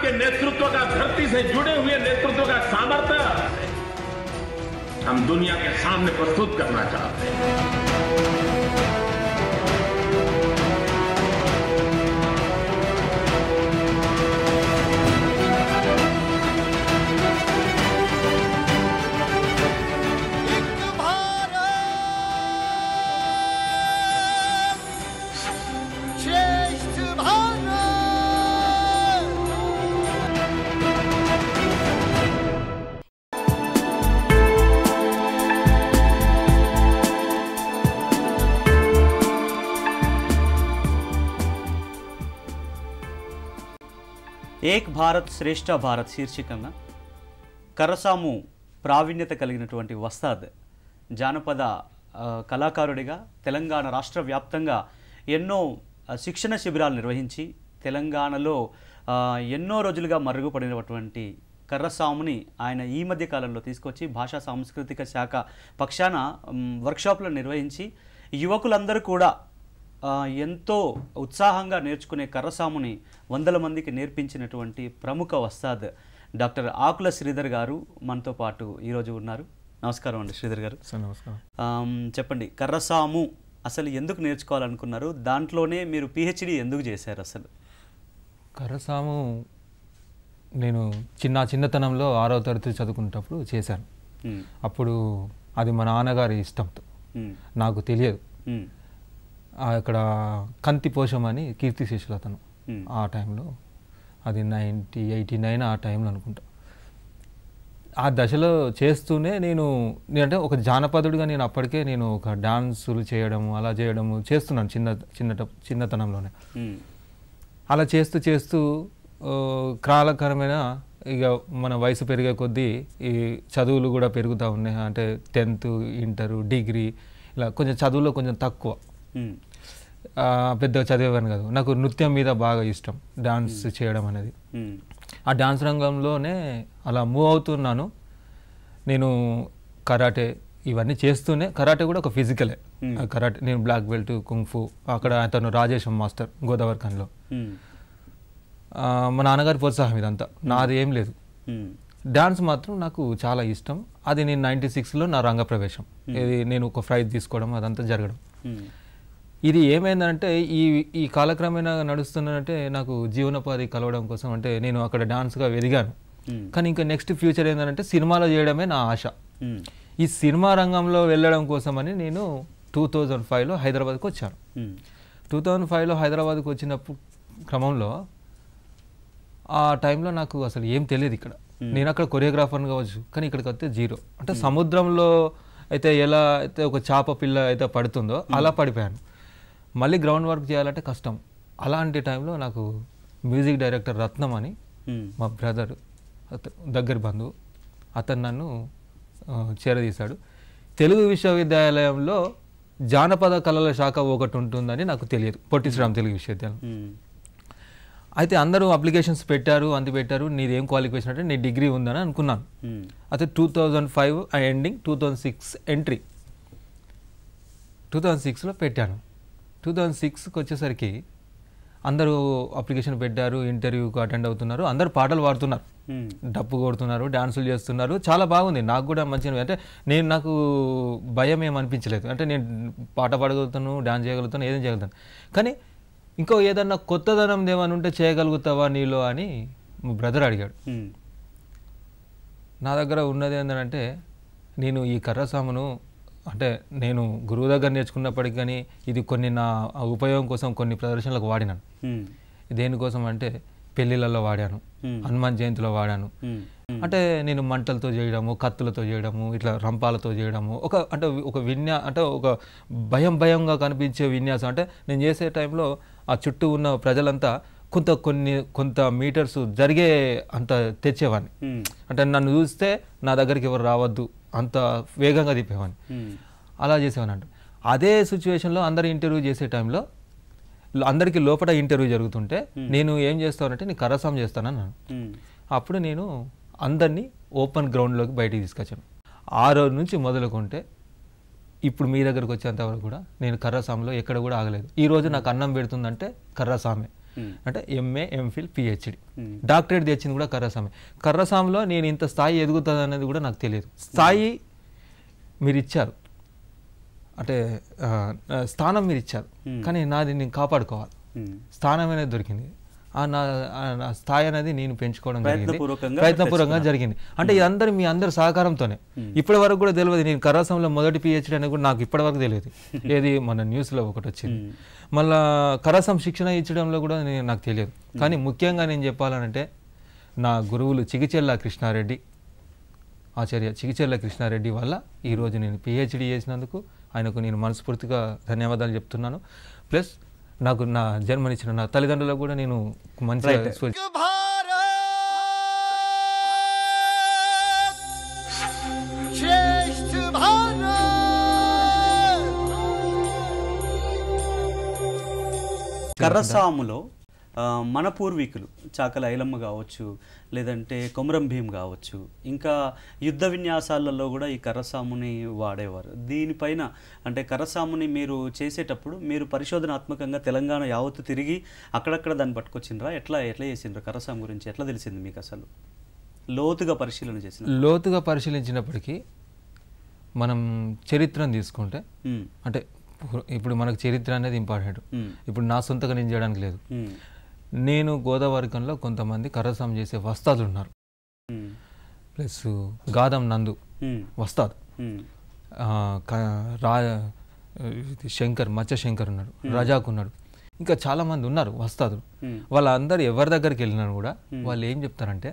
आपके नेतृत्व का धरती से जुड़े हुए नेतृत्व का सामर्थ्य हम दुनिया के सामने प्रस्तुत करना चाहते हैं एक भारत श्रेष्ठ भारत ఏక్ భారత్ శ్రేష్ఠ భారత్ శీర్షికన కరసాము ప్రావీణ్యత కలిగినటువంటి వస్తాద్ జానపద ఆ, కళాకారుడిగా తెలంగాణ రాష్ట్ర వ్యాప్తంగా ఎన్నో ఆ, శిక్షణ శిబిరాలు నిర్వహించి తెలంగాణలో ఆ, ఎన్నో రోజులుగా మరుగుపడినటువంటి కర్రసాముని ఆయన ఈ మధ్య కాలంలో తీసుకొచ్చి భాషా సాంస్కృతిక శాఖ పక్షాన మ్, వర్క్షాప్లు నిర్వహించి యువకులందరూ కూడా ఆ, ఎంతో ఉత్సాహంగా నేర్చుకునే కర్రసాముని వందల మందికి నేర్పించినటువంటి ప్రముఖ వస్తాద్ డాక్టర్ ఆకుల శ్రీధర్ గారు మనతో పాటు ఈరోజు ఉన్నారు నమస్కారం అండి శ్రీధర్ గారు సార్ నమస్కారం ఆమ్, చెప్పండి కర్రసాము అసలు ఎందుకు నేర్చుకోవాలనుకున్నారు దాంట్లోనే మీరు పిహెచ్డి ఎందుకు చేశారు అసలు కర్రసాము నేను చిన్న చిన్నతనంలో ఆరవ తరగతి చదువుకునేటప్పుడు చేశాను ఉమ్, అప్పుడు అది మా నాన్నగారి ఇష్టంతో ఉమ్, నాకు తెలియదు ఉమ్, ఆ అక్కడ కంతి పోషం అని కీర్తిశేషులు అతను Hmm. ఆ టైంలో అది నైంటీ ఎయిటీ నైన్ ఆ టైంలో అనుకుంటా ఆ దశలో చేస్తూనే నేను నేనంటే ఒక జానపదుడిగా నేను అప్పటికే నేను ఒక డాన్సులు చేయడము అలా చేయడము చేస్తున్నాను చిన్న చిన్న చిన్నతనంలోనే ఉమ్, అలా చేస్తూ చేస్తూ ఆ, కాలక్రమేణా ఇక మన వయసు పెరిగే కొద్దీ ఈ చదువులు కూడా పెరుగుతూ ఉన్నాయి అంటే టెన్త్ ఇంటర్ డిగ్రీ ఇలా కొంచెం చదువులో కొంచెం తక్కువ ఉమ్, ఆ, పెద్దగా చదివేవాను కాదు నాకు నృత్యం మీద బాగా ఇష్టం డాన్స్ చేయడం అనేది ఉమ్, ఆ డాన్స్ రంగంలోనే అలా మూవ్ అవుతున్నాను నేను కరాటే ఇవన్నీ చేస్తూనే కరాటే కూడా ఒక ఫిజికలే ఆ కరాటే నేను బ్లాక్ బెల్ట్ కుంఫు అక్కడ అతను రాజేశం మాస్టర్ గోదావరి ఖన్లో ఉమ్, ఆ, మా నాన్నగారి ప్రోత్సాహం ఇదంతా నాది ఏం లేదు ఉమ్, డాన్స్ మాత్రం నాకు చాలా ఇష్టం అది నేను నైంటీ సిక్స్లో నా రంగ ప్రవేశం ఇది నేను ఒక ప్రైజ్ తీసుకోవడం అదంతా జరగడం ఉమ్, ఇది ఏమైందంటే ఈ ఈ కాలక్రమేణా నడుస్తున్నట్టే నాకు జీవనోపాధి కలవడం కోసం అంటే నేను అక్కడ డాన్స్గా ఎదిగాను ఉమ్, కానీ ఇంకా నెక్స్ట్ ఫ్యూచర్ ఏంటంటే సినిమాలో చేయడమే నా ఆశ ఉమ్, ఈ సినిమా రంగంలో వెళ్ళడం కోసమని నేను టూ థౌజండ్ ఫైవ్లో హైదరాబాద్కి వచ్చాను ఉమ్, టూ థౌజండ్ ఫైవ్లో హైదరాబాద్కి వచ్చినప్పుడు క్రమంలో ఆ టైంలో నాకు అసలు ఏం తెలియదు ఇక్కడ నేను అక్కడ కొరియోగ్రాఫర్ని కావచ్చు కానీ ఇక్కడికి వస్తే జీరో అంటే సముద్రంలో అయితే ఎలా అయితే ఒక చేప పిల్ల అయితే పడుతుందో అలా పడిపోయాను మళ్ళీ గ్రౌండ్ వర్క్ చేయాలంటే కష్టం అలాంటి టైంలో నాకు మ్యూజిక్ డైరెక్టర్ రత్నం అని ఉమ్, మా బ్రదర్ అతను దగ్గర బంధువు అతను నన్ను ఆ, చేరదీశాడు తెలుగు విశ్వవిద్యాలయంలో జానపద కళల శాఖ ఒకటి ఉంటుందని నాకు తెలియదు పొట్టి శ్రీరామ్ తెలుగు విశ్వవిద్యాలయం ఉమ్, అయితే అందరూ అప్లికేషన్స్ పెట్టారు అంత పెట్టారు నీది ఏం క్వాలిఫికేషన్ అంటే నీ డిగ్రీ ఉందని అనుకున్నాను ఉమ్, అయితే two thousand five ending two thousand six entry two thousand సిక్స్లో పెట్టాను టూ థౌజండ్ సిక్స్కి వచ్చేసరికి అందరూ అప్లికేషన్ పెట్టారు ఇంటర్వ్యూకి అటెండ్ అవుతున్నారు అందరూ పాటలు పాడుతున్నారు ఉమ్, డప్పు కొడుతున్నారు డాన్సులు చేస్తున్నారు చాలా బాగుంది నాకు కూడా మంచిగా అంటే నేను నాకు భయం ఏం అనిపించలేదు అంటే నేను పాట పాడగలుగుతాను డాన్స్ చేయగలుగుతాను ఏదైనా చేయగలుగుతాను కానీ ఇంకో ఏదన్నా కొత్తదనం ఏమైనా ఉంటే చేయగలుగుతావా నీలో అని మా బ్రదర్ అడిగాడు ఉమ్, నా దగ్గర ఉన్నది ఏంటంటే నేను ఈ కర్రసామును అంటే నేను గురువు దగ్గర నేర్చుకున్నప్పటికీ కానీ ఇది కొన్ని నా ఉపయోగం కోసం కొన్ని ప్రదర్శనలకు వాడినాను ఉమ్, దేనికోసం అంటే పెళ్ళిళ్ళలో వాడాను Hmm. హనుమాన్ జయంతిలో వాడాను ఉమ్, అంటే నేను మంటలతో చేయడము కత్తులతో చేయడము ఇట్లా రంపాలతో చేయడము ఒక అంటే ఒక విన్యా అంటే ఒక భయం భయంగా కనిపించే విన్యాసం అంటే నేను చేసే టైంలో ఆ చుట్టూ ఉన్న ప్రజలంతా కొంత కొన్ని కొంత మీటర్స్ జరిగే అంత తెచ్చేవాడిని ఉమ్, అంటే నన్ను చూస్తే నా దగ్గరికి ఎవరు రావద్దు అంత వేగంగా తిప్పేవాడిని ఉమ్, అలా చేసేవాడిని అంట అదే సిచ్యువేషన్లో అందరు ఇంటర్వ్యూ చేసే టైంలో లో- అందరికీ లోపల ఇంటర్వ్యూ జరుగుతుంటే నేను ఏం చేస్తానంటే నేను కరసాం చేస్తానన్నాను ఉమ్, అప్పుడు నేను అందరినీ ఓపెన్ గ్రౌండ్లోకి బయటికి తీసుకొచ్చాను ఆ రోజు నుంచి మొదలుకుంటే ఇప్పుడు మీ దగ్గరకు వచ్చేంత వరకు కూడా నేను కర్రసాములో ఎక్కడ కూడా ఆగలేదు ఈ రోజు నాకు అన్నం పెడుతుందంటే కర్రసామే అంటే ఎంఏ ఎంఫిల్ పిహెచ్డి డాక్టరేట్ తెచ్చింది కూడా కర్రసామి కర్రసామిలో నేను ఇంత స్థాయి ఎదుగుతుంది అనేది కూడా నాకు తెలియదు స్థాయి మీరు ఇచ్చారు అంటే ఆ, ఆ, స్థానం మీరు ఇచ్చారు కానీ నాది నేను కాపాడుకోవాలి ఉమ్. స్థానం అనేది దొరికింది ఆ నా ఆ నా స్థాయి అనేది నేను పెంచుకోవడం జరిగింది ప్రయత్నపూర్వకంగా ప్రయత్నపూర్వకంగా జరిగింది అంటే ఇదందరూ మీ అందరి సహకారంతోనే ఇప్పటి వరకు కూడా తెలియదు నేను కరాసంలో మొదటి పిహెచ్డీ అనేది కూడా నాకు ఇప్పటి వరకు తెలియదు ఏది మన న్యూస్లో ఒకటి వచ్చింది మళ్ళా కరాసం శిక్షణ ఇచ్చడంలో కూడా నేను నాకు తెలియదు కానీ ముఖ్యంగా నేను చెప్పాలనంటే నా గురువులు చిగిచెల్ల కృష్ణారెడ్డి ఆచార్య చిగిచెల్ల కృష్ణారెడ్డి వల్ల ఈరోజు నేను పిహెచ్డి చేసినందుకు ఆయనకు నేను మనస్ఫూర్తిగా ధన్యవాదాలు చెప్తున్నాను ప్లస్ నాకు నా జన్మనిచ్చిన నా తల్లిదండ్రులకు కూడా నేను మంచిగా సూ- भारत श्रेष्ठ भारत కర్రసాములో ఆ, మన పూర్వీకులు చాకల ఐలమ్మ కావచ్చు లేదంటే కొమరం భీం కావచ్చు ఇంకా యుద్ధ విన్యాసాలలో కూడా ఈ కర్రసాముని వాడేవారు దీనిపైన అంటే కర్రసాముని మీరు చేసేటప్పుడు మీరు పరిశోధనాత్మకంగా తెలంగాణ యావత్తు తిరిగి అక్కడక్కడ దాన్ని పట్టుకొచ్చిండ్రా ఎట్లా ఎట్లా చేసిండ్రు కర్రసాము గురించి ఎట్లా తెలిసింది మీకు అసలు లోతుగా పరిశీలన చేసిన లోతుగా పరిశీలించినప్పటికీ మనం చరిత్రను తీసుకుంటే ఉమ్, అంటే ఇప్పుడు మనకు చరిత్ర అనేది ఇంపార్టెంట్ ఉమ్, ఇప్పుడు నా సొంతగా నేను చేయడానికి లేదు ఉమ్, నేను గోదావరికంలో కొంతమంది కర్రసాం చేసే వస్తాదులు ఉన్నారు ఉమ్, ప్లస్ గాదం నందు ఉమ్, వస్తాద్ ఉమ్, ఆ, క- రా ఇది శంకర్ మచ్చ శంకర్ ఉన్నాడు రజాక్ ఉన్నాడు ఇంకా చాలా మంది ఉన్నారు వస్తాదులు ఉమ్, వాళ్ళందరూ ఎవరి దగ్గరికి వెళ్ళినా కూడా వాళ్ళు ఏం చెప్తారంటే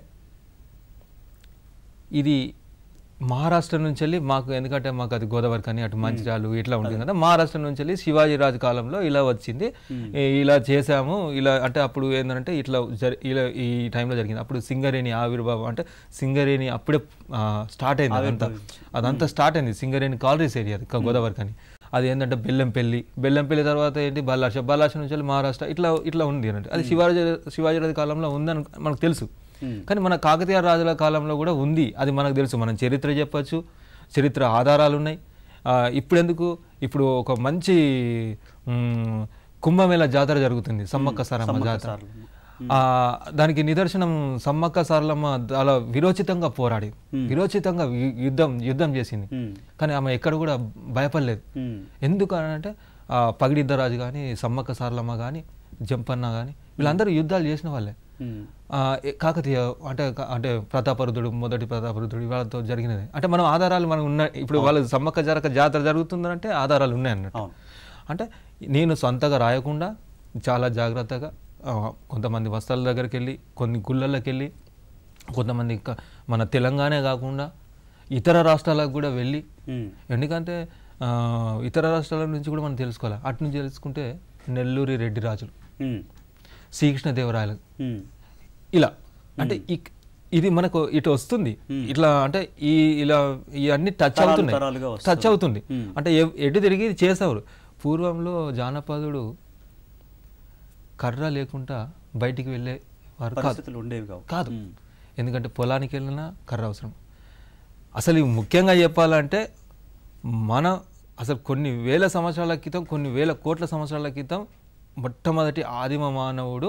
ఇది మహారాష్ట్ర నుంచి వెళ్ళి మాకు ఎందుకంటే మాకు అది గోదావరి కానీ అటు మంచిర్యాలు ఇట్లా ఉంటుంది కదా మహారాష్ట్ర నుంచి వెళ్ళి శివాజీ రాజు కాలంలో ఇలా వచ్చింది ఈ- ఇలా చేసాము ఇలా అంటే అప్పుడు ఏంటంటే ఇట్లా జరి ఇలా ఈ టైంలో జరిగింది అప్పుడు సింగరేణి ఆవిర్భావం అంటే సింగరేణి అప్పుడే స్టార్ట్ అయింది అదంతా అదంతా స్టార్ట్ అయింది సింగరేణి కాలరీస్ ఏరియా అది గోదావరి కానీ అది ఏంటంటే బెల్లంపల్లి బెల్లంపల్లి తర్వాత ఏంటి బల్లాష బల్లాష నుంచి వెళ్ళి మహారాష్ట్ర ఇట్లా ఇట్లా ఉంది అన్నట్టు అది శివాజీ శివాజీ రాజు కాలంలో ఉందని మనకు తెలుసు కానీ మన కాకతీయ రాజుల కాలంలో కూడా ఉంది అది మనకు తెలుసు మనం చరిత్ర చెప్పొచ్చు చరిత్ర ఆధారాలు ఉన్నాయి ఆ, ఇప్పుడెందుకు ఇప్పుడు ఒక మంచి మ్, కుంభమేళ జాతర జరుగుతుంది సమ్మక్క సారమ్మ జాతర ఆ, దానికి నిదర్శనం సమ్మక్క సారలమ్మ చాలా విరోచితంగా పోరాడి విరోచితంగా యు- యుద్ధం యుద్ధం చేసింది ఉమ్, కానీ ఆమె ఎక్కడ కూడా భయపడలేదు ఉమ్, ఎందుకు అని అంటే ఆ, పగిడిద్దరాజు కానీ సమ్మక్క సారలమ్మ కానీ జంపన్న కానీ వీళ్ళందరూ యుద్ధాలు చేసిన వాళ్ళే ఉమ్, ఆ, ఏ- కాకతీయ అంటే క- అంటే ప్రతాపరుద్రుడు మొదటి ప్రతాపరుద్రుడు వాళ్ళతో జరిగినది అంటే మనం ఆధారాలు మనం ఉన్న ఇప్పుడు వాళ్ళు సమ్మక్క జరక జాతర జరుగుతుందంటే ఆధారాలు ఉన్నాయి అన్నట్టు అవును అంటే నేను సొంతగా రాయకుండా చాలా జాగ్రత్తగా ఆ, కొంతమంది వస్త్రాల దగ్గరికి వెళ్ళి కొన్ని గుళ్ళల్లోకి వెళ్ళి కొంతమంది క- మన తెలంగాణ కాకుండా ఇతర రాష్ట్రాలకు కూడా వెళ్ళి ఉమ్, ఎందుకంటే ఆ, ఇతర రాష్ట్రాల నుంచి కూడా మనం తెలుసుకోవాలి అటు నుంచి తెలుసుకుంటే నెల్లూరి రెడ్డి రాజులు ఉమ్, శ్రీకృష్ణదేవరాయలు ఉమ్, ఇలా అంటే ఇక్- ఇది మనకు ఇటు వస్తుంది ఇట్లా అంటే ఈ ఇలా ఇవన్నీ టచ్ తరాలు అవుతున్నాయి తరాలుగా వస్తుంది. టచ్ అవుతుంది మ్మ్. అంటే ఎవ్- ఎటు తిరిగి ఇది చేసేవారు పూర్వంలో జానపదుడు కర్ర లేకుండా బయటికి వెళ్ళే వారు కాదు పరిస్థితులు ఉండేవి కావు కాదు ఉమ్, ఎందుకంటే పొలానికి వెళ్ళినా కర్ర అవసరం అసలు ఇవి ముఖ్యంగా చెప్పాలంటే మన అసలు కొన్ని వేల సంవత్సరాల క్రితం కొన్ని వేల కోట్ల సంవత్సరాల క్రితం మొట్టమొదటి ఆదిమ మానవుడు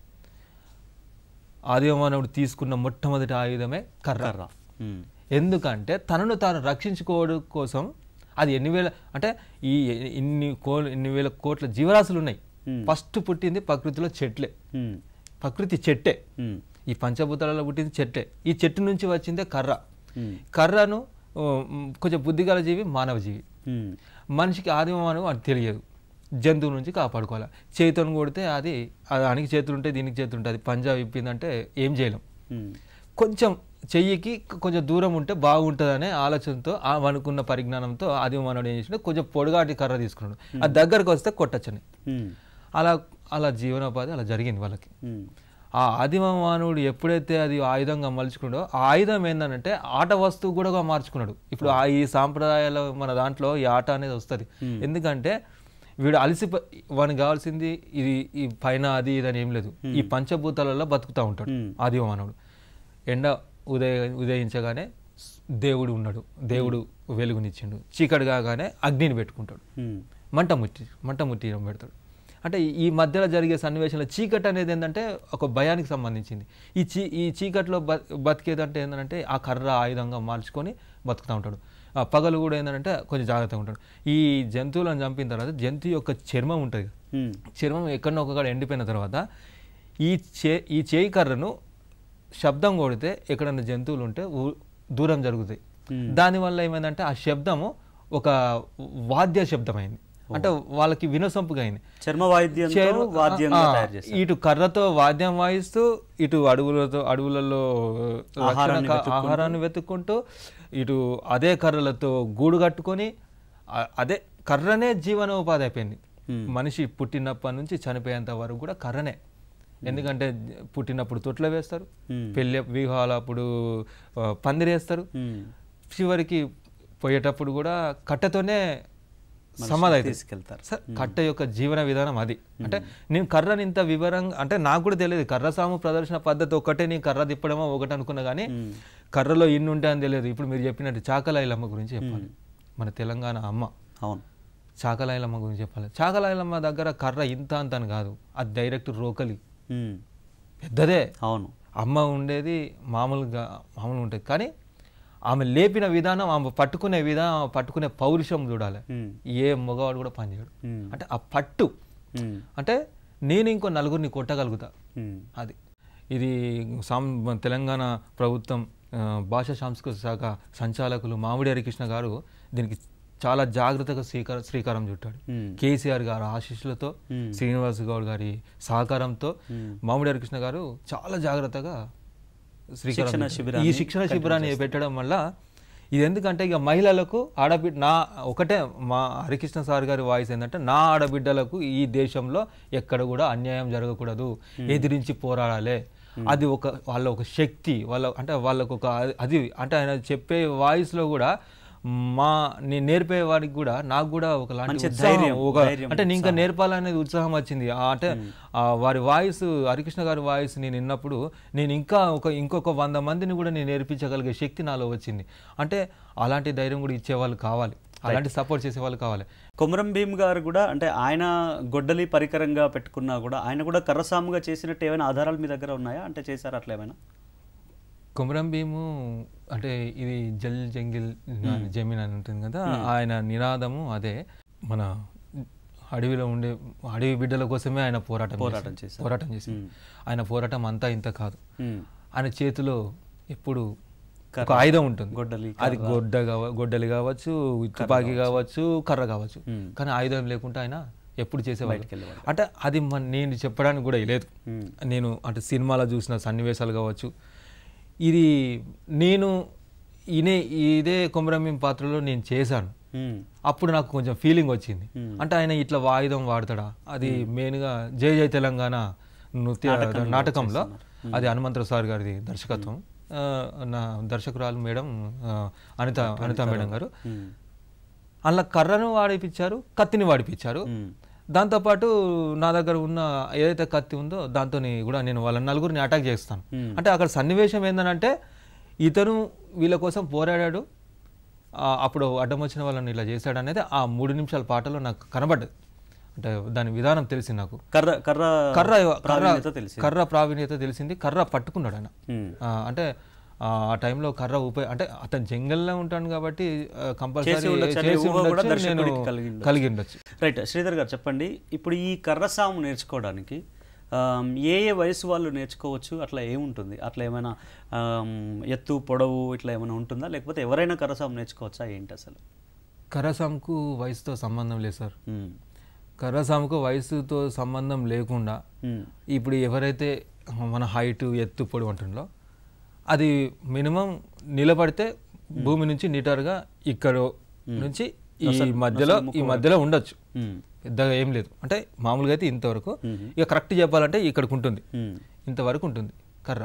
ఆదిమ మానవుడు తీసుకున్న మొట్టమొదటి ఆయుధమే కర్ర కర్ర ఉమ్, ఎందుకంటే తనను తాను రక్షించుకోవడం కోసం అది ఎన్ని వేల అంటే ఈ ఇన్ని కో ఇన్ని వేల కోట్ల జీవరాశులు ఉన్నాయి Hmm. ఫస్ట్ పుట్టింది ప్రకృతిలో చెట్లే ఉమ్, ప్రకృతి చెట్టే ఉమ్, ఈ పంచభూతాలలో పుట్టింది చెట్టే ఈ చెట్టు నుంచి వచ్చిందే కర్ర ఉమ్, కర్రను ఓ, మ్, కొంచెం బుద్ధిగల జీవి మానవ జీవి ఉమ్, మనిషికి ఆదిమ మానవం అది తెలియదు జంతువు నుంచి కాపాడుకోవాలి చేతిని కొడితే అది ఆ దానికి చేతులు ఉంటే దీనికి చేతులు ఉంటుంది పంజా విప్పిందంటే ఏం చేయలేం ఉమ్, కొంచెం చెయ్యికి కొంచెం దూరం ఉంటే బాగుంటుందనే ఆలోచనతో ఆ అనుకున్న పరిజ్ఞానంతో ఆదిమ మానవుడు ఏం చేసిండు కొంచెం పొడగాటి కర్ర తీసుకున్నాడు అది దగ్గరకు వస్తే కొట్టచ్చని ఉమ్, అలా అలా జీవనోపాధి అలా జరిగింది వాళ్ళకి ఉమ్, ఆ ఆదిమ మానవుడు ఎప్పుడైతే అది ఆయుధంగా మలుచుకున్నాడో ఆ ఆయుధం ఏంటంటే ఆట వస్తువు కూడా మార్చుకున్నాడు ఇప్పుడు ఆ ఈ సాంప్రదాయాల మన దాంట్లో ఈ ఆట అనేది వస్తుంది ఎందుకంటే వీడు అలసి వానికి కావాల్సింది ఇది ఈ పైన అది ఇది అని ఏం లేదు ఈ పంచభూతాలలో బతుకుతూ ఉంటాడు Hmm. ఆదిమ మానవుడు ఎండ ఉదయ ఉదయించగానే దేవుడు ఉన్నాడు దేవుడు వెలుగునిచ్చిండు చీకటి కాగానే అగ్నిని పెట్టుకుంటాడు ఉమ్, మంట ముట్టి మంట ముట్టి పెడతాడు అంటే ఈ మధ్యలో జరిగే సన్నివేశంలో చీకటి అనేది ఏంటంటే ఒక భయానికి సంబంధించింది ఈ చీ ఈ చీకట్లో బ బతికేదంటే ఏంటంటే ఆ కర్ర ఆయుధంగా మార్చుకొని బతుకుతూ ఉంటాడు ఆ పగలు కూడా ఏంటంటే కొంచెం జాగ్రత్తగా ఉంటాడు ఈ జంతువులను చంపిన తర్వాత జంతువు యొక్క చర్మం ఉంటుంది కదా, ఉమ్, చర్మం ఎక్కడో ఒక కాడ ఎండిపోయిన తర్వాత ఈ చే ఈ చేయి కర్రను శబ్దం కొడితే ఎక్కడన్నా జంతువులు ఉంటే ఊ- దూరం జరుగుతాయి దానివల్ల ఏమైందంటే ఆ శబ్దము ఒక వాద్య శబ్దమైంది అంటే వాళ్ళకి వినసొంపుగా అయింది చర్మ వాయిద్యంతో చేరు- వాద్యంగా ఆ, తయారు చేస్తారు ఇటు కర్రతో వాద్యం వాయిస్తూ ఇటు అడవులతో అడుగులలో రక్షణ ఆహారాన్ని కా- ఆహారాన్ని వెతుక్కుంటూ ఇటు అదే కర్రలతో గూడు కట్టుకొని ఆ- అదే కర్రనే జీవనోపాధి అయిపోయింది మనిషి పుట్టినప్పటి నుంచి చనిపోయేంత వరకు కూడా కర్రనే ఎందుకంటే పుట్టినప్పుడు తొట్లో వేస్తారు పెళ్ళి వివాహాలు అప్పుడు ఆ, పందిరేస్తారు ఉమ్, చివరికి పోయేటప్పుడు కూడా కట్టెతోనే సమాధి అవుతుంది. తీసుకెళ్తారు సార్ కట్ట యొక్క జీవన విధానం అది అంటే నేను కర్రని ఇంత వివరంగా అంటే నాకు కూడా తెలియదు కర్ర సాము ప్రదర్శన పద్ధతి ఒకటే నేను కర్ర తిప్పడమో ఒకటి అనుకున్నా కానీ కర్రలో ఇన్ని ఉంటాయి అని తెలియదు ఇప్పుడు మీరు చెప్పినట్టు చాకలాయిలమ్మ గురించి చెప్పాలి మన తెలంగాణ అమ్మ అవును చాకలాయిలమ్మ గురించి చెప్పాలి చాకలాయిలమ్మ దగ్గర కర్ర ఇంత అంత అని కాదు అది డైరెక్ట్ రోకలి ఉమ్, పెద్దదే అవును అమ్మ ఉండేది మామూలుగా మామూలుగా ఉంటుంది కానీ ఆమె లేపిన విధానం ఆమె పట్టుకునే విధానం ఆమె పట్టుకునే పౌరుషం చూడాలి ఉమ్, ఏ మగవాడు కూడా పనిచేయడు ఉమ్, అంటే ఆ పట్టు ఉమ్, అంటే నేను ఇంకో నలుగురిని కొట్టగలుగుతా ఉమ్, అది ఇది సాం తెలంగాణ ప్రభుత్వం ఆ, భాషా సాంస్కృతిక శాఖ సంచాలకులు మామిడి హరికృష్ణ గారు దీనికి చాలా జాగ్రత్తగా శ్రీకారం శ్రీకారం చుట్టాడు ఉమ్, కేసీఆర్ గారు ఆశీస్సులతో మ్మ్. శ్రీనివాస్ గౌడ్ గారి సహకారంతో మ్మ్. మామిడి హరికృష్ణ గారు చాలా జాగ్రత్తగా శ్రీకారం శిక్షణ చుట్టారు. శిబిరాన్ని ఈ శిక్షణ శిబిరాన్ని పెట్టడం వల్ల ఇది ఎందుకంటే ఇక మహిళలకు ఆడబిడ్డ నా ఒకటే మా హరికృష్ణ సార్ గారి వాయిస్ ఏంటంటే నా ఆడబిడ్డలకు ఈ దేశంలో ఎక్కడ కూడా అన్యాయం జరగకూడదు ఎదిరించి పోరాడాలి అది ఒక వాళ్ళ ఒక శక్తి వాళ్ళ అంటే వాళ్ళకు ఒక అది అంటే ఆయన చెప్పే వాయిస్లో కూడా మా నేను నేర్పే వాడికి కూడా నాకు కూడా ఒక మంచి లాంటి ధైర్యం, ఒక ధైర్యం, అంటే నేను ఇంకా నేర్పాలనేది ఉత్సాహం వచ్చింది ఆ అంటే ఆ వారి వాయిస్ హరికృష్ణ గారి వాయిస్ నేను విన్నప్పుడు నేను ఇంకా ఒక ఇంకొక వంద మందిని కూడా నేను నేర్పించగలిగే శక్తి నాలో వచ్చింది అంటే అలాంటి ధైర్యం కూడా ఇచ్చేవాళ్ళు కావాలి అలాంటి సపోర్ట్ చేసే వాళ్ళు కావాలి కొమరం భీమ్ గారు కూడా అంటే ఆయన గొడ్డలి పరికరంగా పెట్టుకున్నా కూడా ఆయన కూడా కర్రసాముగా చేసినట్టు ఏమైనా ఆధారాలు మీ దగ్గర ఉన్నాయా అంటే చేశారు అట్లా ఏమైనా కుమరం భీము అంటే ఇది జల్ జంగిల్ జమీన్ అని ఉంటుంది కదా ఆయన నినాదము అదే మన అడవిలో ఉండే అడవి బిడ్డల కోసమే ఆయన పోరాటం పోరాటం చేశారు. చేశారు. పోరాటం చేశారు ఆయన పోరాటం అంతా ఇంత కాదు ఉమ్, ఆయన చేతిలో ఎప్పుడు ఒక ఆయుధం ఉంటుంది గొడ్డలి, అది గొడ్డ కావ గొడ్డలి కావచ్చు తుపాకీ కావచ్చు కర్ర కావచ్చు కానీ ఆయుధం లేకుండా ఆయన ఎప్పుడు చేసేవాళ్ళు వెళ్ళేవాడు. అంటే అది మన నేను చెప్పడానికి కూడా లేదు ఉమ్, నేను అంటే సినిమాలో చూసిన సన్నివేశాలు కావచ్చు ఇది నేను ఇనే ఇదే కొమరమీం పాత్రలో నేను చేశాను ఉమ్, అప్పుడు నాకు కొంచెం ఫీలింగ్ వచ్చింది అంటే ఆయన ఇట్లా వాయుధం వాడతాడా అది మెయిన్గా జై జై తెలంగాణ నృత్య నాటకంలో అది హనుమంతరావు సార్ గారిది దర్శకత్వం ఆ, నా దర్శకురాలు మేడం ఆ, అనిత అనిత మేడం గారు ఉమ్, అలా కర్రను వాడిపించారు కత్తిని వాడిపించారు ఉమ్, దాంతోపాటు నా దగ్గర ఉన్న ఏదైతే కత్తి ఉందో దాంతో కూడా నేను వాళ్ళ నలుగురిని అటాక్ చేస్తాను Hmm. అంటే అక్కడ సన్నివేశం ఏంటంటే ఇతను వీళ్ళ కోసం పోరాడాడు ఆ, అప్పుడు అడ్డం వచ్చిన వాళ్ళని ఇలా చేశాడు అనేది ఆ మూడు నిమిషాల పాటలో నాకు కనబడ్డది అంటే దాని విధానం తెలిసింది నాకు కర్ర కర్ర కర్ర కర్ర ప్రావీణ్యత తెలిసింది. కర్ర ప్రావీణ్యత తెలిసింది కర్ర పట్టుకున్నాడు ఆయన ఉమ్, ఆ, అంటే ఆ ఆ టైంలో కర్ర ఉపయోగ అంటే అతను జంగల్లో ఉంటాను కాబట్టి కంపల్సరీ చేసి ఉండొచ్చు అనే ఊహ కూడా దర్శకుడికి కలిగి ఉండొచ్చు. కలిగి ఉండొచ్చు రైట్ శ్రీధర్ గారు చెప్పండి ఇప్పుడు ఈ కర్రసాము నేర్చుకోవడానికి ఆమ్, ఏ ఏ వయసు వాళ్ళు నేర్చుకోవచ్చు అట్లా ఏముంటుంది అట్లా ఏమైనా ఆమ్, ఎత్తు పొడవు ఇట్లా ఏమైనా ఉంటుందా లేకపోతే ఎవరైనా కర్రసాము నేర్చుకోవచ్చా ఏంటి అసలు కర్రసాముకు వయసుతో సంబంధం లేదు సార్ ఉమ్, కర్రసాముకు వయసుతో సంబంధం లేకుండా ఉమ్, ఇప్పుడు ఎవరైతే మన హైట్ ఎత్తు పొడి ఉంటుందో అది మినిమం నిలబడితే భూమి నుంచి మీటర్గా ఇక్కడ నుంచి ఈ మధ్యలో ఈ మధ్యలో ఉండొచ్చు ఉమ్, పెద్దగా ఏం లేదు అంటే మామూలుగా అయితే ఇంతవరకు ఇక కరెక్ట్ చెప్పాలంటే ఇక్కడికి ఉంటుంది ఉమ్, ఇంతవరకు ఉంటుంది కర్ర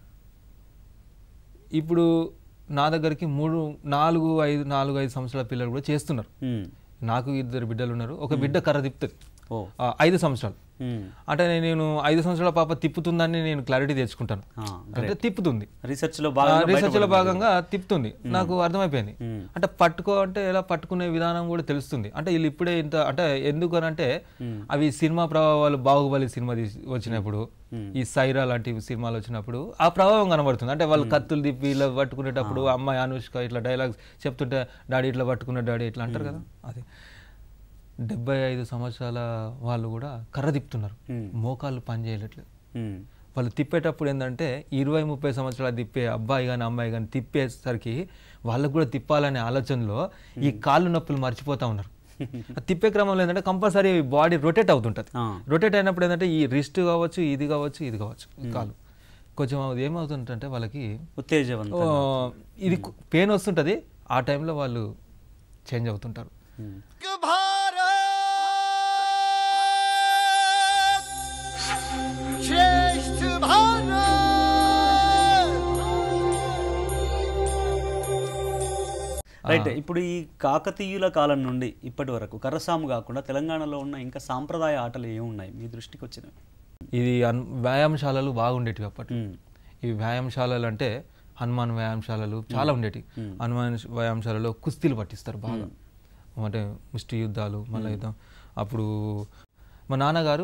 ఇప్పుడు నా దగ్గరికి మూడు నాలుగు ఐదు నాలుగు ఐదు సంవత్సరాల పిల్లలు కూడా చేస్తున్నారు ఉమ్, నాకు ఇద్దరు బిడ్డలు ఉన్నారు ఒక బిడ్డ కర్ర తిప్పుతుంది ఓ ఆ, ఐదు సంవత్సరాలు మ్మ్. అంటే నేను ఐదు సంవత్సరాల పాప తిప్పుతుందని నేను క్లారిటీ తెచ్చుకుంటాను ఆ, అంటే తిప్పుతుంది రీసెర్చ్లో ఆ, బాగా రీసెర్చ్లో భాగంగా తిప్పుతుంది నాకు అర్థమైపోయింది అంటే పట్టుకో అంటే ఎలా పట్టుకునే విధానం కూడా తెలుస్తుంది అంటే వీళ్ళు ఇప్పుడే ఇంత అంటే ఎందుకు అని అంటే అవి సినిమా ప్రభావాలు బాహుబలి సినిమా తీసి వచ్చినప్పుడు ఈ సైరా లాంటి సినిమాలు వచ్చినప్పుడు ఆ ప్రభావం కనబడుతుంది అంటే వాళ్ళు కత్తులు తిప్పి ఇలా పట్టుకునేటప్పుడు అమ్మాయి అనుష్క ఇట్లా డైలాగ్స్ చెప్తుంటే డాడీ ఇట్లా పట్టుకున్న డాడీ ఇట్లా అంటారు కదా అది డెబ్బై ఐదు సంవత్సరాల వాళ్ళు కూడా కర్ర తిప్పుతున్నారు మోకాళ్ళు పని చేయట్లేదు మ్మ్. వాళ్ళు తిప్పేటప్పుడు ఏంటంటే ఇరవై ముప్పై సంవత్సరాలు తిప్పే అబ్బాయి కానీ అమ్మాయి కానీ తిప్పేసరికి వాళ్ళకు కూడా తిప్పాలనే ఆలోచనలో ఈ కాళ్ళు నొప్పులు మర్చిపోతా ఉన్నారు ఆ తిప్పే క్రమంలో ఏంటంటే కంపల్సరీ బాడీ రొటేట్ అవుతుంటుంది ఆ. రొటేట్ అయినప్పుడు ఏంటంటే ఈ రిస్ట్ కావచ్చు ఇది కావచ్చు ఇది కావచ్చు ఈ కాలు కొంచెం అది ఏమవుతుందంటే వాళ్ళకి ఉత్తేజవంతం ఓ, ఇది పెయిన్ వస్తుంటుంది ఆ టైంలో వాళ్ళు చేంజ్ అవుతుంటారు भारत श्रेष्ठ भारत రైట్ ఇప్పుడు ఈ కాకతీయుల కాలం నుండి ఇప్పటి వరకు కర్రసాము కాకుండా తెలంగాణలో ఉన్న ఇంకా సాంప్రదాయ ఆటలు ఏమున్నాయి మీ దృష్టికి వచ్చినవి ఇది అన్- వ్యాయామశాలలు బాగుండేటివి అప్పటి మ్మ్. ఈ వ్యాయామశాలలు అంటే హనుమాన్ వ్యాయామశాలలు చాలా ఉండేటివి హనుమాన్ వ్యాయామశాలలో కుస్తీలు పట్టిస్తారు బాగా అంటే ముష్టి యుద్ధాలు మల్ల యుద్ధం అప్పుడు మా నాన్నగారు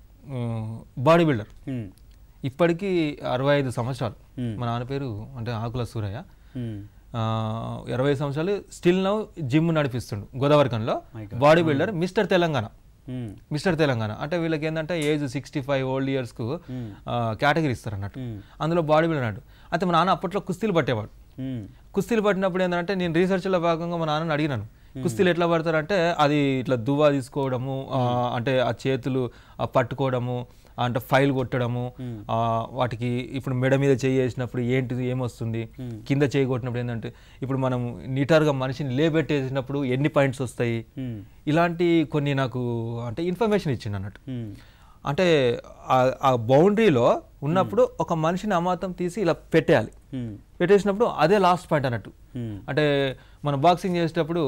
బాడీ బిల్డర్ మ్మ్. ఇప్పటికీ అరవై ఐదు సంవత్సరాలు మా నాన్న పేరు అంటే ఆకుల సూరయ్య మ్మ్. ఆ, ఇరవై సంవత్సరాలు స్టిల్ నౌ జిమ్ నడిపిస్తుండు గోదావరికంలో బాడీ బిల్డర్ మిస్టర్ తెలంగాణ మ్మ్. మిస్టర్ తెలంగాణ అంటే వీళ్ళకి ఏంటంటే ఏజ్ సిక్స్టీ ఫైవ్ ఓల్డ్ ఇయర్స్కు కేటగిరీ ఇస్తారు అన్నట్టు అందులో బాడీ బిల్డర్ అన్నట్టు అయితే మా నాన్న అప్పట్లో కుస్తీలు పట్టేవాడు మ్మ్. కుస్తీలు పట్టినప్పుడు ఏంటంటే నేను రీసెర్చ్లో భాగంగా మా నాన్నని అడిగినాను కుస్తీలు ఎట్లా పడతారంటే అది ఇట్లా దువ్వా తీసుకోవడము ఆ, అంటే ఆ చేతులు ఆ పట్టుకోవడము అంటే ఫైల్ కొట్టడము ఆ, వాటికి ఇప్పుడు మెడ మీద చేయి వేసినప్పుడు ఏంటిది ఏమొస్తుంది కింద చేయి కొట్టినప్పుడు ఏంటంటే ఇప్పుడు మనం నీటర్గా మనిషిని లేబెట్టేసినప్పుడు ఎన్ని పాయింట్స్ వస్తాయి మ్మ్. ఇలాంటి కొన్ని నాకు అంటే ఇన్ఫర్మేషన్ ఇచ్చింది అన్నట్టు మ్మ్. అంటే ఆ- ఆ బౌండరీలో ఉన్నప్పుడు ఒక మనిషిని అమాతం తీసి ఇలా పెట్టేయాలి మ్మ్. పెట్టేసినప్పుడు అదే లాస్ట్ పాయింట్ అన్నట్టు మ్మ్. అంటే మనం బాక్సింగ్ చేసేటప్పుడు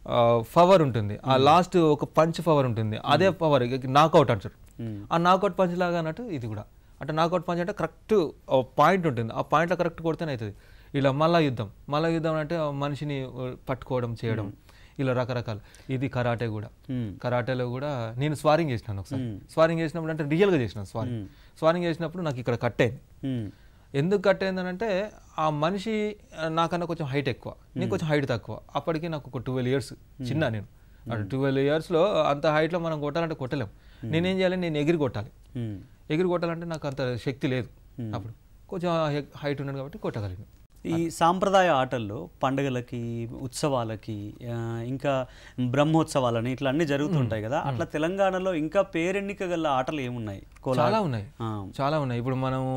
పవర్ ఉంటుంది ఆ లాస్ట్ ఒక పంచ్ పవర్ ఉంటుంది అదే పవర్ నాకౌట్ అంటారు ఆ నాకౌట్ పంచ్ లాగా అన్నట్టు ఇది కూడా అంటే నాకౌట్ పంచ్ అంటే కరెక్ట్ పాయింట్ ఉంటుంది ఆ పాయింట్లో కరెక్ట్ కొడితేనే అవుతుంది ఇలా మళ్ళా యుద్ధం మళ్ళా యుద్ధం అంటే ఆ మనిషిని ఆ, పట్టుకోవడం చేయడం ఇలా రకరకాల ఇది కరాటే కూడా మ్మ్. కరాటేలో కూడా నేను స్వారింగ్ చేసినాను ఒకసారి స్వారింగ్ చేసినప్పుడు అంటే రియల్గా చేసినాను స్వారింగ్ స్వారింగ్ చేసినప్పుడు నాకు ఇక్కడ కట్ అయింది మ్మ్. ఎందుకు ఎందుకు కట్ అయిందనంటే ఆ మనిషి ఆ, నాకన్నా కొంచెం హైట్ ఎక్కువ నేను కొంచెం హైట్ తక్కువ అప్పటికి నాకు ఒక ట్వెల్వ్ ఇయర్స్ చిన్న నేను అంటే ట్వెల్వ్ ఇయర్స్లో అంత హైట్లో మనం కొట్టాలంటే కొట్టలేం నేనేం చేయాలి నేను ఎగిరి కొట్టాలి మ్మ్. ఎగిరి కొట్టాలంటే నాకు అంత శక్తి లేదు అప్పుడు కొంచెం హైట్ ఉన్నాను కాబట్టి కొట్టగలిగాను ఈ సాంప్రదాయ ఆటల్లో పండుగలకి ఉత్సవాలకి ఆ, ఇంకా బ్రహ్మోత్సవాలని ఇట్లా అన్నీ జరుగుతుంటాయి కదా అట్లా తెలంగాణలో ఇంకా పేరెన్నిక గల ఆటలు ఏమున్నాయి కోలా- చాలా ఉన్నాయి ఆ, చాలా ఉన్నాయి ఇప్పుడు మనము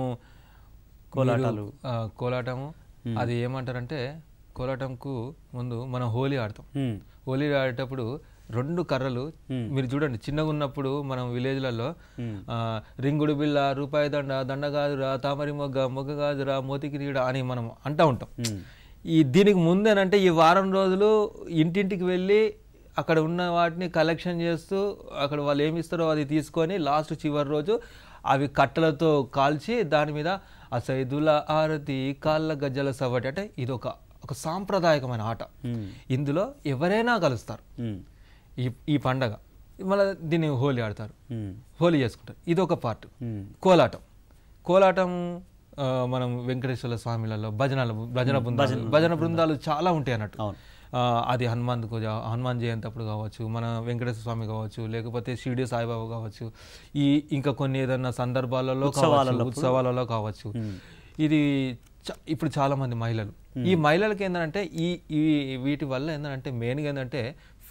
కోలాటాలు. మీరు, ఆ, కోలాటము అది ఏమంటారంటే కోలాటంకు ముందు మనం హోలీ ఆడతాం మ్మ్. హోలీ ఆడేటప్పుడు రెండు కర్రలు మీరు చూడండి చిన్నగా ఉన్నప్పుడు మనం విలేజ్లలో ఆ, రింగుడు బిళ్ళ రూపాయి దండ దండ కాదురా తామరి మొగ్గ మొగ్గ కాదురా మోతికిరీడ అని మనం అంటూ ఉంటాం ఈ దీనికి ముందేనంటే ఈ వారం రోజులు ఇంటింటికి వెళ్ళి అక్కడ ఉన్న వాటిని కలెక్షన్ చేస్తూ అక్కడ వాళ్ళు ఏమి ఇస్తారో అది తీసుకొని లాస్ట్ చివరి రోజు అవి కట్టెలతో కాల్చి దాని మీద అసైదుల ఆరతి కాళ్ళ గజ్జల సవటి అంటే ఇది ఒక ఒక సాంప్రదాయకమైన ఆట ఇందులో ఎవరైనా కలుస్తారు మ్మ్. ఈ ఈ పండగ మళ్ళీ దీన్ని హోలీ ఆడతారు మ్మ్. హోలీ చేసుకుంటారు ఇది ఒక పార్ట్ మ్మ్. కోలాటం కోలాటం ఆ, మనం వెంకటేశ్వర స్వామిలలో భజనలు భజన బృందాలు భజన బృందాలు చాలా ఉంటాయి అన్నట్టు అవును. ఆ, అది హనుమాన్ హనుమాన్ జయంతి అప్పుడు కావచ్చు మన వెంకటేశ్వర స్వామి కావచ్చు లేకపోతే షిరిడి సాయిబాబా కావచ్చు ఈ ఇంకా కొన్ని ఏదైనా సందర్భాలలో కావచ్చు, ఉత్సవాలలో కావచ్చు ఇది చ- ఇప్పుడు చాలా మంది మహిళలు ఈ మహిళలకి ఏంటంటే ఈ ఈ వీటి వల్ల ఏంటంటే మెయిన్గా ఏంటంటే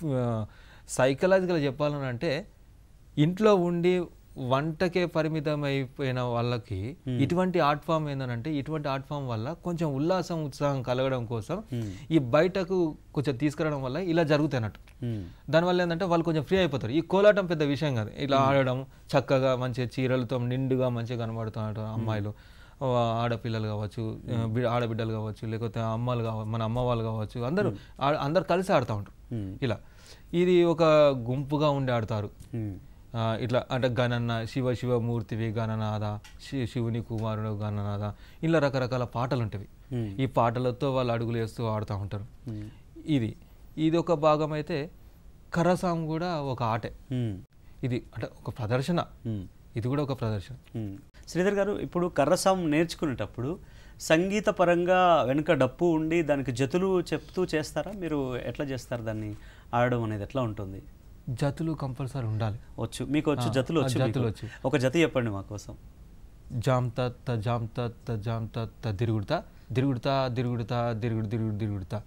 సైకలాజికల్ చెప్పాలని అంటే ఇంట్లో ఉండి వంటకే పరిమితం అయిపోయిన వాళ్ళకి ఇటువంటి ఆర్ట్ ఫామ్ ఏంటంటే ఇటువంటి ఆర్ట్ ఫామ్ వల్ల కొంచెం ఉల్లాసం ఉత్సాహం కలగడం కోసం ఈ బయటకు కొంచెం తీసుకురావడం వల్ల ఇలా జరుగుతాయి అన్నట్టు మ్మ్. దానివల్ల ఏంటంటే వాళ్ళు కొంచెం ఫ్రీ అయిపోతారు ఈ కోలాటం పెద్ద విషయం కాదు ఇలా ఆడడం చక్కగా మంచిగా చీరలతో నిండుగా మంచిగా కనబడుతున్నారు అమ్మాయిలు ఆ, ఆడపిల్లలు కావచ్చు ఆ, బి- ఆడబిడ్డలు కావచ్చు లేకపోతే అమ్మలు కావచ్చు మన అమ్మ వాళ్ళు కావచ్చు అందరూ ఆ- అందరు కలిసి ఆడుతూ ఉంటారు ఇలా ఇది ఒక గుంపుగా ఉండి ఆడతారు మ్మ్. ఆ, ఇట్లా అంటే గణన శివ శివమూర్తివి గణనాథ శి శివుని కుమారుడు గణనాథ ఇలా రకరకాల పాటలు ఉంటాయి ఈ పాటలతో వాళ్ళు అడుగులు వేస్తూ ఆడుతూ ఉంటారు ఇది ఇది ఒక భాగం అయితే కరసాం కూడా ఒక ఆటే మ్మ్. ఇది అంటే ఒక ప్రదర్శన మ్మ్. ఇది కూడా ఒక ప్రదర్శన మ్మ్. శ్రీధర్ గారు ఇప్పుడు కర్రసాం నేర్చుకునేటప్పుడు సంగీత పరంగా వెనుక డప్పు ఉండి దానికి జతులు చెప్తూ చేస్తారా మీరు ఎట్లా చేస్తారు దాన్ని ఆడడం అనేది ఎట్లా ఉంటుంది జతులు కంపల్సరీ ఉండాలి వచ్చు మీకు వచ్చు ఆ, జతులు ఆ, వచ్చు జతులు మీకు? వచ్చు. ఒక జత చెప్పండి మా కోసం జామ్ తత్ జామ్ తత్ జామ్ తత్ తిరుగుడుతా తిరుగుడుతా తిరుగుడుతా తిరుగుడు తిరుగుడు తిరుగుడుతా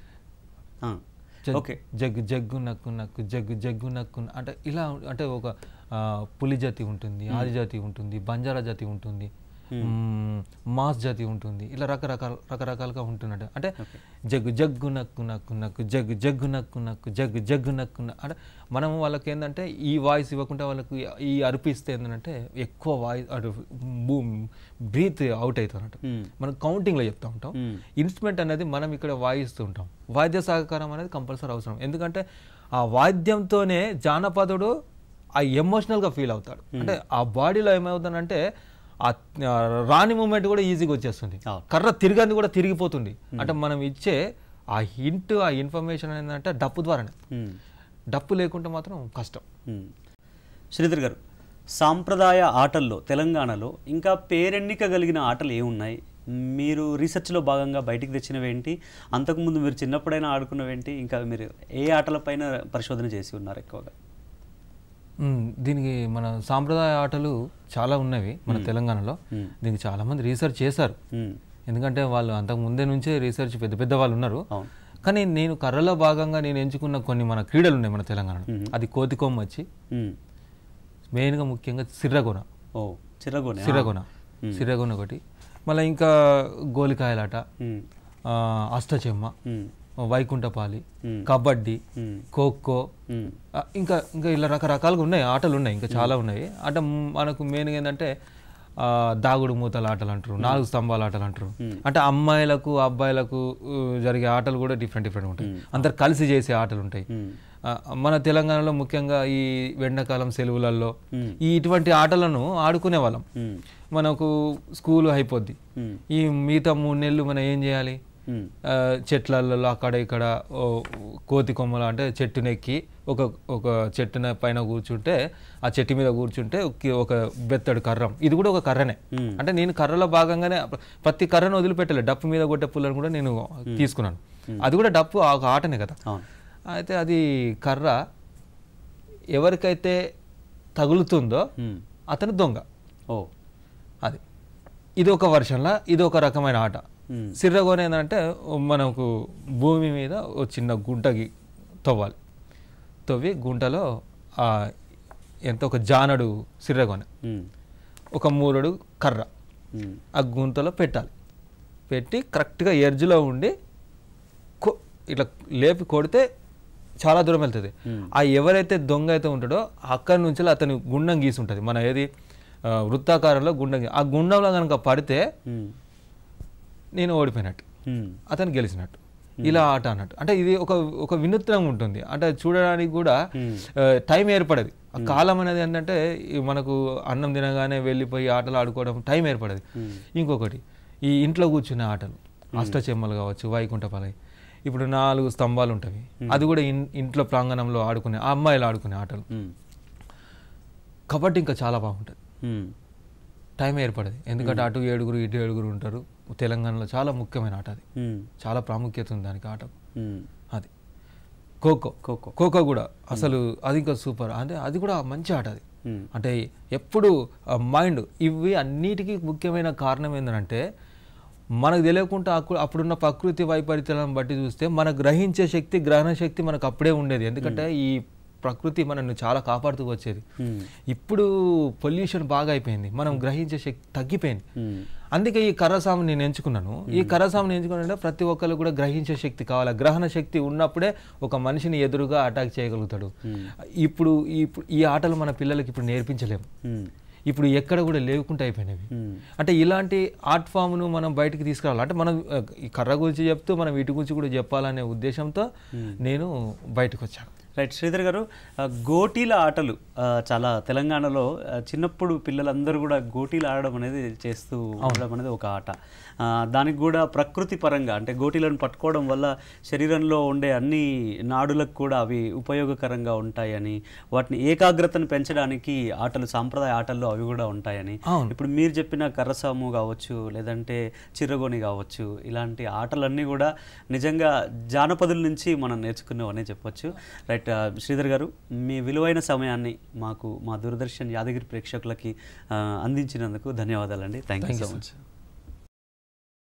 ఆ, జగ్- ఓకే జగ్గు జగ్గు నక్కు నక్కు జగ్గు జగ్గు నక్కు న- అంటే ఇలా అంటే ఒక ఆ, పులి జాతి ఉంటుంది ఆది జాతి ఉంటుంది బంజారా జాతి ఉంటుంది మ్మ్, మాస్ జాతి ఉంటుంది ఇలా రకరకాల రకరకాలుగా ఉంటున్నట్టు అంటే జగ్గు జగ్గు నక్కు నక్కు నక్కు జగ్గు జగ్గు నక్కు నక్కు జగ్గు జగ్గు నక్కు న- అంటే మనం వాళ్ళకి ఏంటంటే ఈ వాయిస్ ఇవ్వకుండా వాళ్ళకి ఈ అరుపు ఇస్తే ఏంటంటే ఎక్కువ వాయిస్ అటు బ్రీత్ అవుట్ అవుతుంది అన్నట్టు మ్మ్. మనం కౌంటింగ్లో చెప్తా ఉంటాం మ్మ్. ఇన్స్ట్రుమెంట్ అనేది మనం ఇక్కడ వాయిస్తూ ఉంటాం వాద్య సహకారం అనేది కంపల్సరీ అవసరం ఎందుకంటే ఆ వాద్యంతోనే జానపదుడు ఆ ఎమోషనల్గా ఫీల్ అవుతాడు అంటే ఆ బాడీలో ఏమవుతుందంటే ఆ ఆ రాని మూమెంట్ కూడా ఈజీగా వచ్చేస్తుంది అవును. కర్ర తిరిగంది కూడా తిరిగిపోతుంది అంటే మనం ఇచ్చే ఆ హింట్ ఆ ఇన్ఫర్మేషన్ ఏంటంటే డప్పు ద్వారానే మ్మ్. డప్పు లేకుంటే మాత్రం కష్టం మ్మ్. శ్రీధర్ గారు సాంప్రదాయ ఆటల్లో తెలంగాణలో ఇంకా పేరెన్నిక కలిగిన ఆటలు ఏమున్నాయి మీరు రీసెర్చ్లో భాగంగా బయటికి తెచ్చినవి ఏంటి అంతకుముందు మీరు చిన్నప్పుడైనా ఆడుకున్నవేంటి ఇంకా మీరు ఏ ఆటలపైన పరిశోధన చేసి ఉన్నారు ఎక్కువగా మ్మ్. దీనికి మన సాంప్రదాయ ఆటలు చాలా ఉన్నవి మన తెలంగాణలో మ్మ్. దీనికి చాలా మంది రీసెర్చ్ చేశారు మ్మ్. ఎందుకంటే వాళ్ళు అంతకు ముందే నుంచే రీసెర్చ్ పెద్ద పెద్ద వాళ్ళు ఉన్నారు అవును కానీ నేను కర్రలో భాగంగా నేను ఎంచుకున్న కొన్ని మన క్రీడలు ఉన్నాయి మన తెలంగాణలో అది కోతికొమ్మ వచ్చి మ్మ్. మెయిన్గా ముఖ్యంగా సిర్రగొన ఓ చిరగోనే సిర్రగొన సిర్రగొన ఒకటి మళ్ళీ ఇంకా గోలికాయలాట మ్మ్. ఆ, అష్టచెమ్మ మ్మ్. వైకుంఠపాలి మ్మ్. కబడ్డీ మ్మ్. ఖోఖో మ్మ్. ఆ, ఇంకా ఇంకా ఇలా రకరకాలుగా ఉన్నాయి ఆటలు ఉన్నాయి ఇంకా చాలా ఉన్నాయి అంటే మ్- మనకు మెయిన్గా ఏంటంటే ఆ, దాగుడు మూతల ఆటలు అంటారు నాలుగు స్తంభాల ఆటలు అంటారు అంటే అమ్మాయిలకు అబ్బాయిలకు ఊ, జరిగే ఆటలు కూడా డిఫరెంట్ డిఫరెంట్ ఉంటాయి అందరు కలిసి చేసే ఆటలు ఉంటాయి మ్మ్. ఆ, మన తెలంగాణలో ముఖ్యంగా ఈ ఎండాకాలం సెలవులలో మ్మ్. ఈ ఇటువంటి ఆటలను ఆడుకునే వాళ్ళం మ్మ్. మనకు స్కూల్ అయిపోద్ది మ్మ్. ఈ మిగతా మూడు నెలలు మనం ఏం చేయాలి మ్మ్. ఆ, చెట్లలో అక్కడ ఇక్కడ ఓ, కోతి కొమ్మలు అంటే చెట్టునెక్కి ఒక ఒక చెట్టున పైన కూర్చుంటే ఆ చెట్టు మీద కూర్చుంటే ఒక- ఒక బెత్తడు కర్రం ఇది కూడా ఒక కర్రనే మ్మ్. అంటే నేను కర్రలో భాగంగానే ప్రతి కర్రను వదిలిపెట్టలే డప్పు మీద కొట్టే పుల్లను కూడా నేను తీసుకున్నాను అది కూడా డప్పు ఆ ఒక ఆటనే కదా అవును అయితే అది కర్ర ఎవరికైతే తగులుతుందో మ్మ్. అతను దొంగ ఓ అది ఇది ఒక వర్షంలో ఇది ఒక రకమైన ఆట మ్మ్. సిర్రగోన ఏంటంటే మనకు భూమి మీద ఓ చిన్న గుంటకి తవ్వాలి తవ్వి గుంటలో ఆ ఎంత ఒక జానడు సిర్రగోన మ్మ్. ఒక మూరడు కర్ర మ్మ్. ఆ గుంతలో పెట్టాలి పెట్టి కరెక్ట్గా ఎర్జ్లో ఉండి కొ- ఇట్లా లేపి కొడితే చాలా దూరం వెళ్తుంది ఆ ఎవరైతే దొంగ అయితే ఉంటాడో అక్కడి నుంచి అతని గుండం గీసి ఉంటుంది మన ఏది ఆ, వృత్తాకారంలో గుండం గీ- ఆ గుండంలో కనుక పడితే మ్మ్. నేను ఓడిపోయినట్టు మ్మ్. అతను గెలిచినట్టు ఇలా ఆట అన్నట్టు అంటే ఇది ఒక ఒక వినూత్నంగా ఉంటుంది అంటే చూడడానికి కూడా ఆ, టైం ఏర్పడదు ఆ కాలం అనేది ఏంటంటే ఈ మనకు అన్నం తినగానే వెళ్ళిపోయి ఆటలు ఆడుకోవడం టైం ఏర్పడదు ఇంకొకటి ఈ ఇంట్లో కూర్చునే ఆటలు అష్టచెమ్మలు కావచ్చు వైకుంఠపాలై ఇప్పుడు నాలుగు స్తంభాలు ఉంటాయి అది కూడా ఇన్- ఇంట్లో ప్రాంగణంలో ఆడుకునే ఆ అమ్మాయిలు ఆడుకునే ఆటలు మ్మ్. కబడ్డీ ఇంకా చాలా బాగుంటుంది మ్మ్. టైం ఏర్పడదు ఎందుకంటే అటు ఏడుగురు ఇటు ఏడుగురు ఉంటారు తెలంగాణలో చాలా ముఖ్యమైన ఆట అది మ్మ్. చాలా ప్రాముఖ్యత ఉంది దానికి ఆట మ్మ్. అది ఖోఖో ఖోఖో. ఖోఖో కూడా అసలు అది ఇంకా సూపర్ అంటే అది కూడా మంచి ఆట అది మ్మ్. అంటే ఎప్పుడు మైండ్ ఇవి అన్నిటికీ ముఖ్యమైన కారణం ఏంటంటే మనకు తెలియకుండా అప్పుడు అప్పుడున్న ప్రకృతి వైపరీత్యాలను బట్టి చూస్తే మన గ్రహించే శక్తి గ్రహణ శక్తి మనకు అప్పుడే ఉండేది ఎందుకంటే ఈ ప్రకృతి మనల్ని చాలా కాపాడుతూ వచ్చేది మ్మ్. ఇప్పుడు పొల్యూషన్ బాగా అయిపోయింది మనం గ్రహించే శక్తి తగ్గిపోయింది మ్మ్. అందుకే ఈ కర్రసాము నేను ఎంచుకున్నాను ఈ కర్రసాముని ఎంచుకున్నానంటే ప్రతి ఒక్కరు కూడా గ్రహించే శక్తి కావాలి గ్రహణ శక్తి ఉన్నప్పుడే ఒక మనిషిని ఎదురుగా అటాక్ చేయగలుగుతాడు ఇప్పుడు ఇప్పుడు ఈ ఆటలు మన పిల్లలకి ఇప్పుడు నేర్పించలేము మ్మ్. ఇప్పుడు ఎక్కడ కూడా లేకుండా అయిపోయినవి మ్మ్. అంటే ఇలాంటి ఆర్ట్ ఫామ్ను మనం బయటికి తీసుకురావాలి అంటే మనం ఆ, ఈ కర్ర గురించి చెప్తూ మనం వీటి గురించి కూడా చెప్పాలనే ఉద్దేశంతో నేను బయటకు వచ్చాను రైట్ శ్రీధర్ గారు ఆ, గోటీల ఆటలు ఆ, చాలా తెలంగాణలో ఆ, చిన్నప్పుడు పిల్లలందరూ కూడా గోటీలు ఆడడం అనేది చేస్తూ ఉండడం అనేది ఒక ఆట ఆ, దానికి కూడా ప్రకృతి పరంగా అంటే గోటీలను పట్టుకోవడం వల్ల శరీరంలో ఉండే అన్ని నాడులకు కూడా అవి ఉపయోగకరంగా ఉంటాయని వాటిని ఏకాగ్రతను పెంచడానికి ఆటలు సాంప్రదాయ ఆటల్లో అవి కూడా ఉంటాయని అవును. ఇప్పుడు మీరు చెప్పిన కర్రసాము కావచ్చు లేదంటే చిర్రగోని కావచ్చు ఇలాంటి ఆటలన్నీ కూడా నిజంగా జానపదుల నుంచి మనం నేర్చుకున్నామనే చెప్పొచ్చు రైట్ ఆ, శ్రీధర్ గారు మీ విలువైన సమయాన్ని మాకు మా దూరదర్శన్ యాదగిరి ప్రేక్షకులకి ఆ, అందించినందుకు ధన్యవాదాలండి థ్యాంక్ యూ సో మచ్